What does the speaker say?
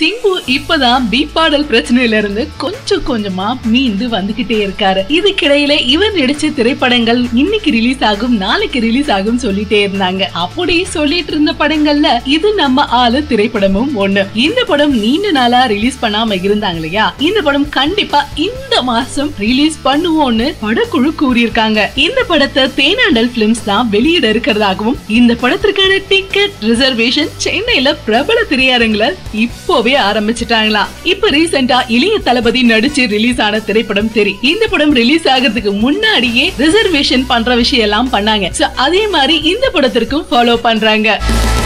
சிம்பு இப்பதான் பீப்பாடல் பிரச்சனையில இருந்து கொஞ்சம் கொஞ்சமா மீண்டு வந்துகிட்டே இருக்காரு இதுக்கிடையில இவர் நடிச்ச திரைப்படங்கள் இன்னைக்கு ரிலீஸ் ஆகும் நாளைக்கு ரிலீஸ் ஆகும் சொல்லிட்டே இருந்தாங்க அப்படி சொல்லிட்டு இருந்த படங்கள்ல இது நம்ம ஆளு திரைப்படமும் ஒண்ணு இந்த படம் நீண்ட நாளா ரிலீஸ் பண்ணாம இருந்தாங்க இல்லையா இந்த படம் கண்டிப்பா இந்த மாசம் ரிலீஸ் பண்ணுவோம்னு படக்குழு கூறியிருக்காங்க இந்த படத்தை தேனாண்டல் பிலிம்ஸ் தான் வெளியிட இருக்கிறதாகவும் இந்த படத்திற்கான டிக்கெட் ரிசர்வேஷன் சென்னையில பிரபல திரையரங்குல இப்போவே ஆரம்பிச்சிட்டாங்களாம் இப்ப ரீசெண்டா இளைய தளபதி நடிச்சு ரிலீஸ் ஆன திரைப்படம் தெரி இந்த படம் ரிலீஸ் ஆகிறதுக்கு முன்னாடியே ரிசர்வேஷன் பண்ற விஷயம் எல்லாம் பண்ணாங்க So, அதே மாதிரி இந்த படத்திற்கும் ஃபாலோ பண்றாங்க